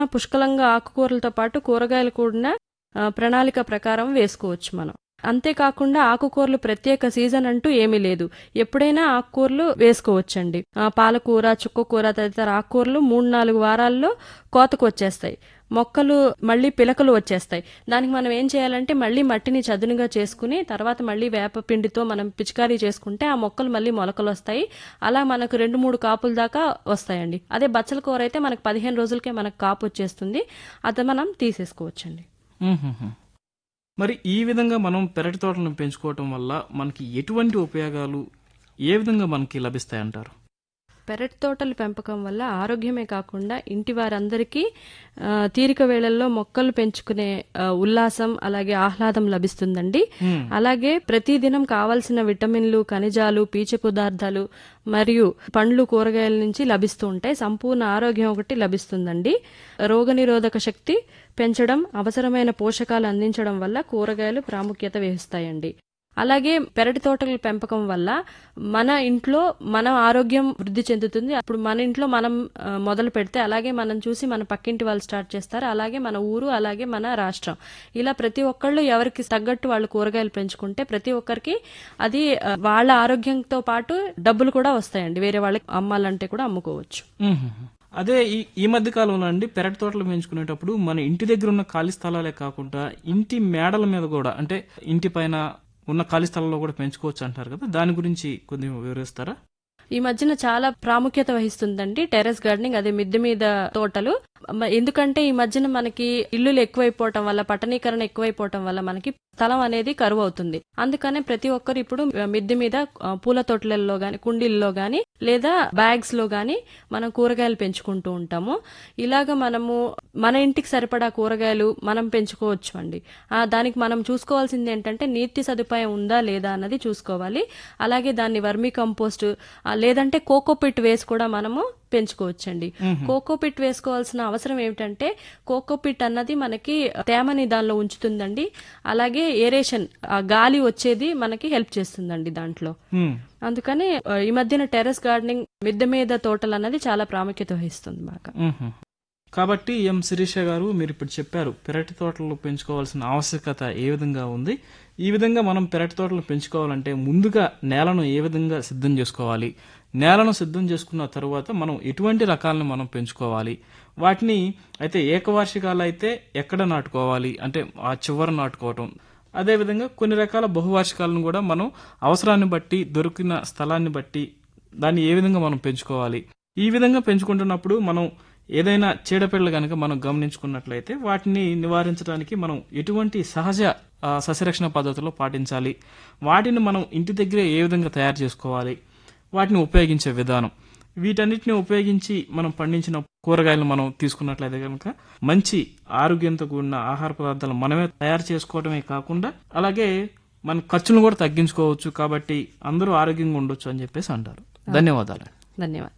పుష్కలంగా ఆకుకూరలతో పాటు కూరగాయలు కూడా ఆ, ప్రణాళిక ప్రకారం వేసుకోవచ్చు మనం అంతేకాకుండా ఆకుకూరలు ప్రత్యేక సీజన్ అంటూ ఏమీ లేదు ఎప్పుడైనా ఆకుకూరలు వేసుకోవచ్చండి ఆ, పాలకూర చుక్కకూర తదితర ఆకుకూరలు మూడు నాలుగు వారాల్లో కోతకు వచ్చేస్తాయి మొక్కలు మళ్ళీ పిలకలు వచ్చేస్తాయి దానికి మనం ఏం చేయాలంటే మళ్ళీ మట్టిని చదునుగా చేసుకుని తర్వాత మళ్ళీ వేప పిండితో మనం పిచికారీ చేసుకుంటే ఆ మొక్కలు మళ్ళీ మొలకలు వస్తాయి అలా మనకు రెండు మూడు కాపుల దాకా వస్తాయండి అదే బచ్చల కూర అయితే మనకు పదిహేను రోజులకే మనకు కాపు వచ్చేస్తుంది అది మనం తీసేసుకోవచ్చండి మ్మ్హ్మ్. మరి ఈ విధంగా మనం పెరటి తోటలను పెంచుకోవటం వల్ల మనకి ఎటువంటి ఉపయోగాలు ఏ విధంగా మనకి లభిస్తాయంటారు పెరటి తోటల పెంపకం వల్ల ఆరోగ్యమే కాకుండా ఇంటి వారందరికీ ఆ, తీరిక వేళల్లో మొక్కలు పెంచుకునే ఆ, ఉల్లాసం అలాగే ఆహ్లాదం లభిస్తుందండి మ్మ్. అలాగే ప్రతిదినం కావలసిన విటమిన్లు ఖనిజాలు పీచు పదార్థాలు మరియు పండ్లు కూరగాయల నుంచి లభిస్తూ ఉంటాయి సంపూర్ణ ఆరోగ్యం ఒకటి లభిస్తుందండి రోగనిరోధక శక్తి పెంచడం అవసరమైన పోషకాలు అందించడం వల్ల కూరగాయలు ప్రాముఖ్యత వహిస్తాయండి అలాగే పెరటి తోటల పెంపకం వల్ల మన ఇంట్లో మన ఆరోగ్యం వృద్ధి చెందుతుంది అప్పుడు మన ఇంట్లో మనం ఆ, మొదలు పెడితే అలాగే మనం చూసి మన పక్కింటి వాళ్ళు స్టార్ట్ చేస్తారు అలాగే మన ఊరు అలాగే మన రాష్ట్రం ఇలా ప్రతి ఒక్కళ్ళు ఎవరికి తగ్గట్టు వాళ్ళు కూరగాయలు పెంచుకుంటే ప్రతి ఒక్కరికి అది ఆ, వాళ్ళ ఆరోగ్యంతో పాటు డబ్బులు కూడా వస్తాయండి వేరే వాళ్ళకి అమ్మాలంటే కూడా అమ్ముకోవచ్చు మ్మ్హ్మ్. అదే ఈ ఈ మధ్య కాలంలో అండి పెరటి తోటలు పెంచుకునేటప్పుడు మన ఇంటి దగ్గర ఉన్న ఖాళీ స్థలాలే కాకుండా ఇంటి మేడల మీద కూడా అంటే ఇంటి పైన ఉన్న ఖాళీ స్థలంలో కూడా పెంచుకోవచ్చు అంటారు కదా దాని గురించి కొద్దిగా వివరిస్తారా ఈ మధ్యన చాలా ప్రాముఖ్యత వహిస్తుందండి టెర్రస్ గార్డెనింగ్ అదే మిద్దె మీద తోటలు మ- ఎందుకంటే ఈ మధ్యన మనకి ఇల్లులు ఎక్కువైపోవటం వల్ల పట్టణీకరణ ఎక్కువైపోవటం వల్ల మనకి స్థలం అనేది కరువు అవుతుంది అందుకనే ప్రతి ఒక్కరు ఇప్పుడు మిద్దె మీద ఆ, పూల తోటలలో గాని కుండీల్లో గాని లేదా బ్యాగ్స్ లో గాని మనం కూరగాయలు పెంచుకుంటూ ఉంటాము ఇలాగ మనము మన ఇంటికి సరిపడా కూరగాయలు మనం పెంచుకోవచ్చు అండి ఆ, దానికి మనం చూసుకోవాల్సింది ఏంటంటే నీటి సదుపాయం ఉందా లేదా అన్నది చూసుకోవాలి అలాగే దాన్ని వర్మీ కంపోస్ట్ ఆ, లేదంటే కోకోపిట్ వేసి కూడా మనము పెంచుకోవచ్చండి కోకోపిట్ వేసుకోవాల్సిన అవసరం ఏమిటంటే కోకోపిట్ అన్నది మనకి తేమని దానిలో ఉంచుతుందండి అలాగే ఏరేషన్ ఆ గాలి వచ్చేది మనకి హెల్ప్ చేస్తుందండి దాంట్లో మ్మ్. అందుకని ఆ, ఈ మధ్యన టెర్రస్ గార్డెనింగ్ మిద్దె మీద తోటలు అన్నది చాలా ప్రాముఖ్యత వహిస్తుంది బాగా మ్మ్హ్మ్. కాబట్టి ఎం శిరీష గారు మీరు ఇప్పుడు చెప్పారు పెరటి తోటలు పెంచుకోవాల్సిన ఆవశ్యకత ఏ విధంగా ఉంది ఈ విధంగా మనం పెరటి తోటలు పెంచుకోవాలంటే ముందుగా నేలను ఏ విధంగా సిద్ధం చేసుకోవాలి నేలను సిద్ధం చేసుకున్న తరువాత మనం ఎటువంటి రకాలను మనం పెంచుకోవాలి వాటిని అయితే ఏకవార్షికాలు అయితే ఎక్కడ నాటుకోవాలి అంటే ఆ చివర నాటుకోవటం అదేవిధంగా కొన్ని రకాల బహువార్షికాలను కూడా మనం అవసరాన్ని బట్టి దొరికిన స్థలాన్ని బట్టి దాన్ని ఏ విధంగా మనం పెంచుకోవాలి ఈ విధంగా పెంచుకుంటున్నప్పుడు మనం ఏదైనా చీడపీడలు కనుక మనం గమనించుకున్నట్లయితే వాటిని నివారించడానికి మనం ఎటువంటి సహజ ఆ, సస్యరక్షణ పద్ధతులు పాటించాలి వాటిని మనం ఇంటి దగ్గరే ఏ విధంగా తయారు చేసుకోవాలి వాటిని ఉపయోగించే విధానం వీటన్నిటిని ఉపయోగించి మనం పండించిన కూరగాయలు మనం తీసుకున్నట్లయితే కనుక మంచి ఆరోగ్యంతో కూడిన ఆహార పదార్థాలు మనమే తయారు చేసుకోవడమే కాకుండా అలాగే మన ఖర్చులను కూడా తగ్గించుకోవచ్చు కాబట్టి అందరూ ఆరోగ్యంగా ఉండొచ్చు అని చెప్పేసి అంటారు ధన్యవాదాలు ధన్యవాదాలు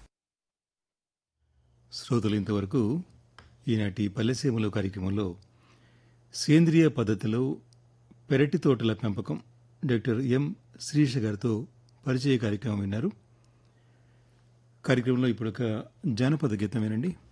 శ్రోతలు ఇంతవరకు ఈనాటి పల్లెసీమలు కార్యక్రమంలో సేంద్రియ పద్ధతిలో పెరటి తోటల పెంపకం డాక్టర్ ఎం శ్రీష గారితో పరిచయ కార్యక్రమం విన్నారు కార్యక్రమంలో ఇప్పుడు ఒక జానపద గీతం వినండి